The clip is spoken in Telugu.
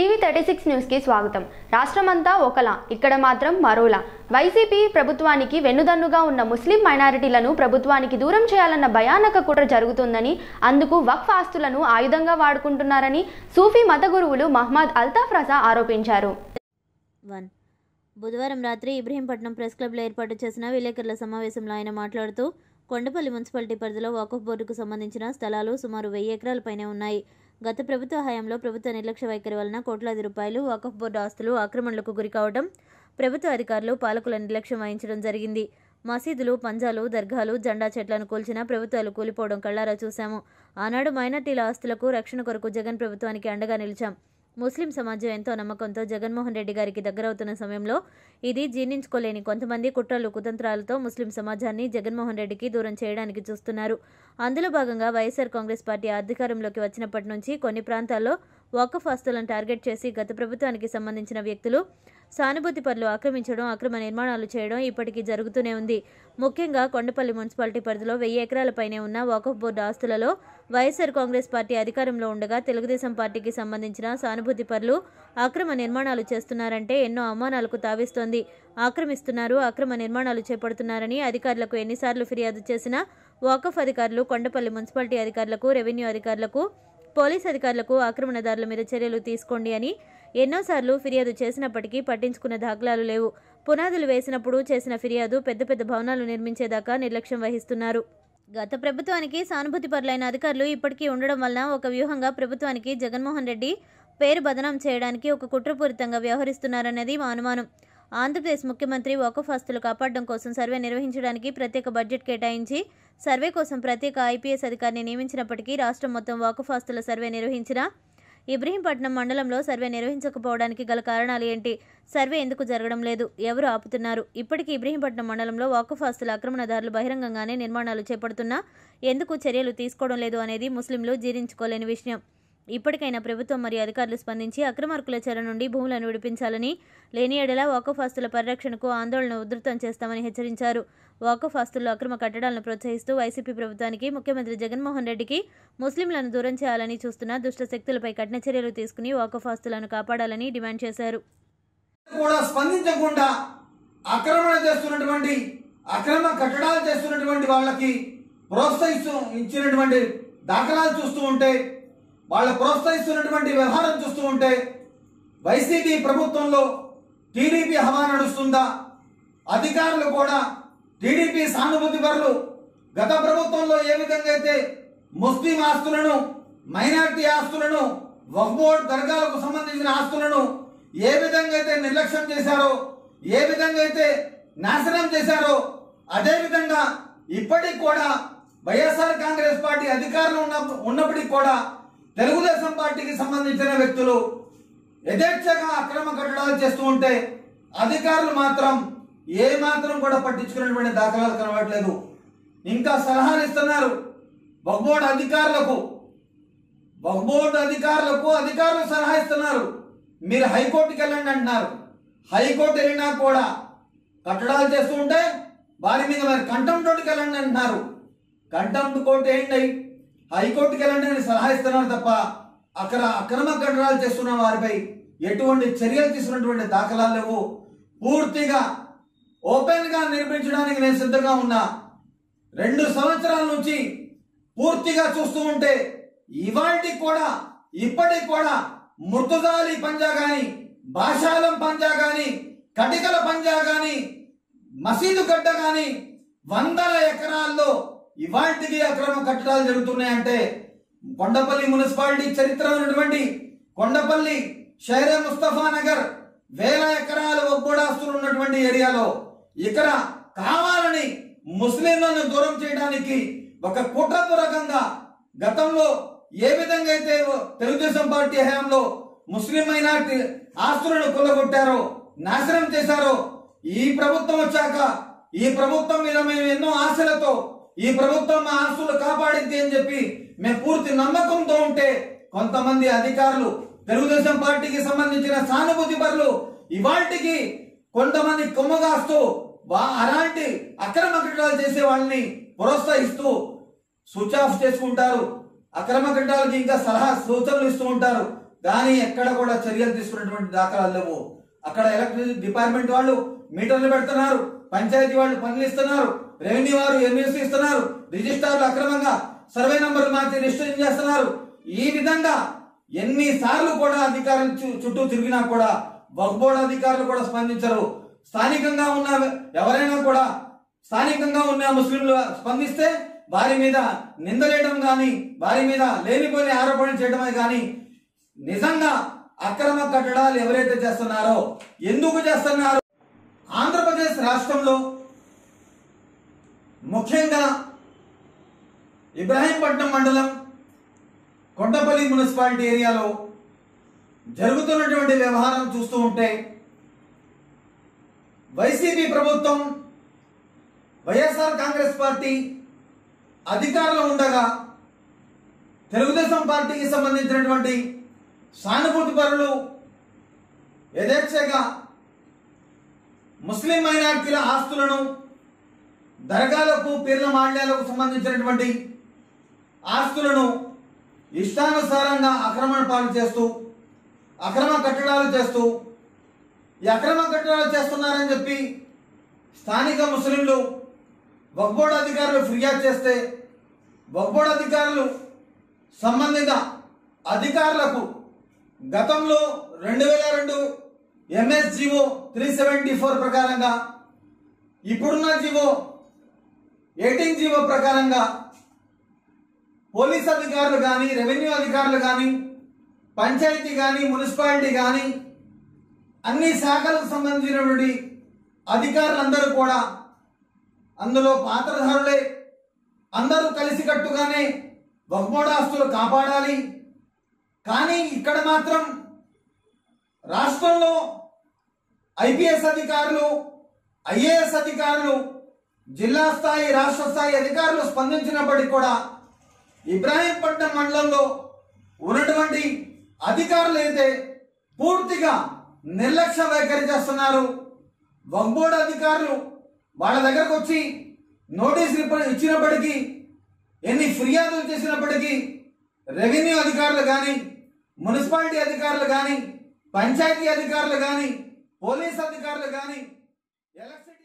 టీవీ థర్టీ సిక్స్ న్యూస్కి స్వాగతం రాష్ట్రమంతా ఒకలా ఇక్కడ మాత్రం మరోలా వైసీపీ ప్రభుత్వానికి వెన్నుదన్నుగా ఉన్న ముస్లిం మైనారిటీలను ప్రభుత్వానికి దూరం చేయాలన్న భయానక కుట్ర జరుగుతుందని అందుకు వక్ఫ్ ఆస్తులను ఆయుధంగా వాడుకుంటున్నారని సూఫీ మత గురువులు మహ్మద్ అల్తాఫ్ రజా ఆరోపించారు వన్ బుధవారం రాత్రి ఇబ్రహీంపట్నం ప్రెస్ క్లబ్లో ఏర్పాటు చేసిన విలేకరుల సమావేశంలో ఆయన మాట్లాడుతూ కొండపల్లి మున్సిపాలిటీ పరిధిలో వాకఫ్ బోర్డుకు సంబంధించిన స్థలాలు సుమారు వెయ్యి ఎకరాలపైనే ఉన్నాయి గత ప్రభుత్వ హయాంలో ప్రభుత్వ నిర్లక్ష్య వైఖరి వలన కోట్లాది రూపాయలు వాకఫ్ బోర్డు ఆస్తులు ఆక్రమణలకు గురి కావడం ప్రభుత్వ అధికారులు పాలకుల నిర్లక్ష్యం వహించడం జరిగింది మసీదులు పంజాలు దర్గాలు జెండా చెట్లను కూల్చిన ప్రభుత్వాలు కూలిపోవడం కళ్ళారా చూశాము ఆనాడు మైనార్టీల ఆస్తులకు రక్షణ కొరకు జగన్ ప్రభుత్వానికి అండగా నిలిచాం ముస్లిం సమాజం ఎంతో నమ్మకంతో జగన్మోహన్ రెడ్డి గారికి దగ్గరవుతున్న సమయంలో ఇది జీర్ణించుకోలేని కొంతమంది కుట్రలు కుతంత్రాలతో ముస్లిం సమాజాన్ని జగన్మోహన్ రెడ్డికి దూరం చేయడానికి చూస్తున్నారు అందులో భాగంగా వైఎస్ఆర్ కాంగ్రెస్ పార్టీ అధికారంలోకి వచ్చినప్పటి నుంచి కొన్ని ప్రాంతాల్లో వకఫ్ ఆస్తులను టార్గెట్ చేసి గత ప్రభుత్వానికి సంబంధించిన వ్యక్తులు సానుభూతి పనులు ఆక్రమించడం అక్రమ నిర్మాణాలు చేయడం ఇప్పటికీ జరుగుతూనే ఉంది ముఖ్యంగా కొండపల్లి మున్సిపాలిటీ పరిధిలో వెయ్యి ఎకరాలపైనే ఉన్న వకఫ్ బోర్డు ఆస్తులలో వైఎస్ఆర్ కాంగ్రెస్ పార్టీ అధికారంలో ఉండగా తెలుగుదేశం పార్టీకి సంబంధించిన సానుభూతి పరులు అక్రమ నిర్మాణాలు చేస్తున్నారంటే ఎన్నో అవమానాలకు తావిస్తోంది ఆక్రమిస్తున్నారు అక్రమ నిర్మాణాలు చేపడుతున్నారని అధికారులకు ఎన్నిసార్లు ఫిర్యాదు చేసినా వాకఫ్ అధికారులు కొండపల్లి మున్సిపాలిటీ అధికారులకు రెవెన్యూ అధికారులకు పోలీస్ అధికారులకు ఆక్రమణదారుల మీద చర్యలు తీసుకోండి అని ఎన్నోసార్లు ఫిర్యాదు చేసినప్పటికీ పట్టించుకున్న దాఖలాలు లేవు పునాదులు వేసినప్పుడు చేసిన ఫిర్యాదు పెద్ద పెద్ద భవనాలు నిర్మించేదాకా నిర్లక్ష్యం వహిస్తున్నారు గత ప్రభుత్వానికి సానుభూతి పరులైన అధికారులు ఇప్పటికీ ఉండడం వలన ఒక వ్యూహంగా ప్రభుత్వానికి జగన్మోహన్ రెడ్డి పేరు బదనాం చేయడానికి ఒక కుట్రపూరితంగా వ్యవహరిస్తున్నారన్నది మా అనుమానం ఆంధ్రప్రదేశ్ ముఖ్యమంత్రి వకఫ్ ఆస్తులు కాపాడడం కోసం సర్వే నిర్వహించడానికి ప్రత్యేక బడ్జెట్ కేటాయించి సర్వే కోసం ప్రత్యేక ఐపీఎస్ అధికారిని నియమించినప్పటికీ రాష్ట్రం మొత్తం వకఫ్ ఆస్తుల సర్వే నిర్వహించినా ఇబ్రహీంపట్నం మండలంలో సర్వే నిర్వహించకపోవడానికి గల కారణాలు ఏంటి సర్వే ఎందుకు జరగడం లేదు ఎవరు ఆపుతున్నారు ఇప్పటికీ ఇబ్రహీంపట్నం మండలంలో వాకఫ్ ఆస్తుల ఆక్రమణదారులు బహిరంగంగానే నిర్మాణాలు చేపడుతున్నా ఎందుకు చర్యలు తీసుకోవడం లేదు అనేది ముస్లింలు జీర్ణించుకోలేని విషయం ఇప్పటికైనా ప్రభుత్వం మరియు అధికారులు స్పందించి అక్రమార్కుల చెర నుండి భూములను విడిపించాలని లేని ఎడల వాకఫ్ ఆస్తుల పరిరక్షణకు ఆందోళన ఉధృతం చేస్తామని హెచ్చరించారు వాకఫ్ ఆస్తుల్లో అక్రమ కట్టడాలను ప్రోత్సహిస్తూ వైసీపీ ప్రభుత్వానికి ముఖ్యమంత్రి జగన్మోహన్ రెడ్డికి ముస్లింలను దూరం చేయాలని చూస్తున్న దుష్ట శక్తులపై కఠిన చర్యలు తీసుకుని వాకఫ్ ఆస్తులను కాపాడాలని డిమాండ్ చేశారు కూడా స్పందించకుండా ఆక్రమణ చేస్తున్నటువంటి అక్రమ కట్టడాలు చేస్తున్నటువంటి వాళ్ళకి ప్రోత్సహిస్తూ ఇచ్చినటువంటి దాఖలాలు చూస్తూ ఉంటే వాళ్ళ ప్రోత్సహిస్తున్నటువంటి వ్యవహారం చూస్తూ ఉంటే వైసీపీ ప్రభుత్వంలో టీడీపీ హవా నడుస్తుందా అధికారులు కూడా టీడీపీ సానుభూతి పరులు గత ప్రభుత్వంలో ఏ విధంగా అయితే ముస్లిం ఆస్తులను మైనార్టీ ఆస్తులను వక్బోర్డ్ దర్గాలకు సంబంధించిన ఆస్తులను ఏ విధంగా అయితే నిర్లక్ష్యం చేశారో ఏ విధంగా అయితే నాశనం చేశారో అదే విధంగా ఇప్పటికి కూడా వైఎస్ఆర్ కాంగ్రెస్ పార్టీ అధికారంలో ఉన్న ఉన్నప్పటికీ కూడా తెలుగుదేశం పార్టీకి సంబంధించిన వ్యక్తులు యథేచ్ఛగా అక్రమ కట్టడాలు చేస్తూ ఉంటే అధికారులు మాత్రం ఏ మాత్రం కూడా పట్టించుకున్నటువంటి దాఖలాలు కనబడలేదు ఇంకా సలహాలు ఇస్తున్నారు బహుబోర్డు అధికారులకు బహుబోర్డు అధికారులకు అధికారులు సలహా ఇస్తున్నారు మీరు హైకోర్టుకి వెళ్ళండి అంటున్నారు హైకోర్టు వెళ్ళినా కూడా కట్టడాలు చేస్తూ ఉంటే వారి మీద మరి కంటెంప్ట్ వెళ్ళండి అంటున్నారు కంటెంప్ట్ కోర్టు ఏంటి హైకోర్టుకి వెళ్ళండి అని సలహా ఇస్తున్నారు తప్ప అక్కడ అక్రమ కట్టడాలు చేస్తున్న వారిపై ఎటువంటి చర్యలు తీసుకున్నటువంటి దాఖలాలు లేవు పూర్తిగా ఓపెన్ గా నిర్మించడానికి నేను సిద్ధంగా ఉన్నా రెండు సంవత్సరాల నుంచి పూర్తిగా చూస్తూ ఉంటే ఇవాళకి కూడా ఇప్పటికి కూడా మృతుదాలి పంజా గాని భాషాలం పంజా గాని కటికల పంజా గాని మసీదు గడ్డ గాని వందల ఎకరాల్లో ఇవాటికి అక్రమ కట్టడాలు జరుగుతున్నాయంటే కొండపల్లి మున్సిపాలిటీ చరిత్ర ఉన్నటువంటి కొండపల్లి షైరే ముస్తఫా నగర్ వేల ఎకరాల ఒబ్బోడాస్తులు ఉన్నటువంటి ఏరియాలో ఇక్కడ కావాలని ముస్లింలను దూరం చేయడానికి ఒక కుట్రపూరకంగా గతంలో ఏ విధంగా అయితే తెలుగుదేశం పార్టీ హయాంలో ముస్లిం మైనార్టీ ఆస్తులను కొల్లగొట్టారో నాశనం చేశారో ఈ ప్రభుత్వం వచ్చాక ఈ ప్రభుత్వం మీద మేము ఎన్నో ఆశలతో ఈ ప్రభుత్వం మా ఆస్తులు కాపాడింది అని చెప్పి మేము పూర్తి నమ్మకంతో ఉంటే కొంతమంది అధికారులు తెలుగుదేశం పార్టీకి సంబంధించిన సానుభూతి పరులు ఇవాటికి కొంతమంది కొమ్మగాస్తూ వా అలాంటి అక్రమ కట్టడాలు చేసే వాళ్ళని ప్రోత్సహిస్తూ స్విచ్ ఆఫ్ చేసుకుంటారు అక్రమ కట్టాలకి ఇంకా సలహా సూచనలు ఇస్తూ ఉంటారు కానీ ఎక్కడ కూడా చర్యలు తీసుకున్నటువంటి దాఖలాలు లేవు అక్కడ ఎలక్ట్రిసిటీ డిపార్ట్మెంట్ వాళ్ళు మీటర్లు పెడుతున్నారు పంచాయతీ వాళ్ళు పనులు ఇస్తున్నారు రెవెన్యూ వారు ఎన్యూసీ ఇస్తున్నారు రిజిస్ట్రార్లు అక్రమంగా సర్వే నంబర్లు మార్చి రిజిస్ట్రేషన్ చేస్తున్నారు ఈ విధంగా ఎన్నిసార్లు కూడా అధికారులు చు- చుట్టూ తిరిగినా కూడా వక్ఫ్ బోర్డు అధికారులు కూడా స్పందించరు స్థానికంగా ఉన్న ఎవరైనా కూడా స్థానికంగా ఉన్న ముస్లింలు స్పందిస్తే వారి మీద నిందలేయడం కానీ వారి మీద లేనిపోని ఆరోపణలు చేయడమే కానీ నిజంగా అక్రమ కట్టడాలు ఎవరైతే చేస్తున్నారో ఎందుకు చేస్తున్నారు ఆంధ్రప్రదేశ్ రాష్ట్రంలో ముఖ్యంగా ఇబ్రాహీంపట్నం మండలం కొండపల్లి మున్సిపాలిటీ ఏరియాలో జరుగుతున్నటువంటి వ్యవహారం చూస్తూ ఉంటే వైసీపీ ప్రభుత్వం వైఎస్ఆర్ కాంగ్రెస్ పార్టీ అధికారంలో ఉండగా తెలుగుదేశం పార్టీకి సంబంధించినటువంటి సానుభూతి పరులు యథేచ్ఛగా ముస్లిం మైనార్టీల ఆస్తులను దర్గాలకు పీర్ల మాళ్యాలకు సంబంధించినటువంటి ఆస్తులను ఇష్టానుసారంగా ఆక్రమణ పాలు చేస్తూ అక్రమ కట్టడాలు చేస్తూ ఈ అక్రమ కట్టడాలు చేస్తున్నారని చెప్పి స్థానిక ముస్లింలు వక్బోర్డు అధికారులు ఫిర్యాదు చేస్తే వక్బోర్డు అధికారులు సంబంధిత అధికారులకు గతంలో రెండు వేల రెండు MS GO three seventy four ప్రకారంగా ఇప్పుడున్న జీవో ఎయిటీన్ జీవో ప్రకారంగా పోలీస్ అధికారులు కానీ రెవెన్యూ అధికారులు కానీ పంచాయతీ కానీ మున్సిపాలిటీ కానీ అన్ని శాఖలకు సంబంధించినటువంటి అధికారులందరూ కూడా అందులో పాత్రధారులే అందరూ కలిసికట్టుగానే ఆస్తులు కాపాడాలి కానీ ఇక్కడ మాత్రం రాష్ట్రంలో ఐపీఎస్ అధికారులు ఐఏఎస్ అధికారులు జిల్లా స్థాయి రాష్ట్ర స్థాయి అధికారులు స్పందించినప్పటికీ కూడా ఇబ్రాహీంపట్నం మండలంలో ఉన్నటువంటి అధికారులు అయితే పూర్తిగా నిర్లక్ష్య వైఖరి చేస్తున్నారు వక్బోర్డు అధికారులు వాళ్ళ దగ్గరకు వచ్చి నోటీసులు ఇప్ప- ఇచ్చినప్పటికీ ఎన్ని ఫిర్యాదులు చేసినప్పటికీ రెవెన్యూ అధికారులు కానీ మున్సిపాలిటీ అధికారులు కానీ పంచాయతీ అధికారులు కానీ పోలీస్ అధికారులు కానీ ఎలక్ట్రిసిటీ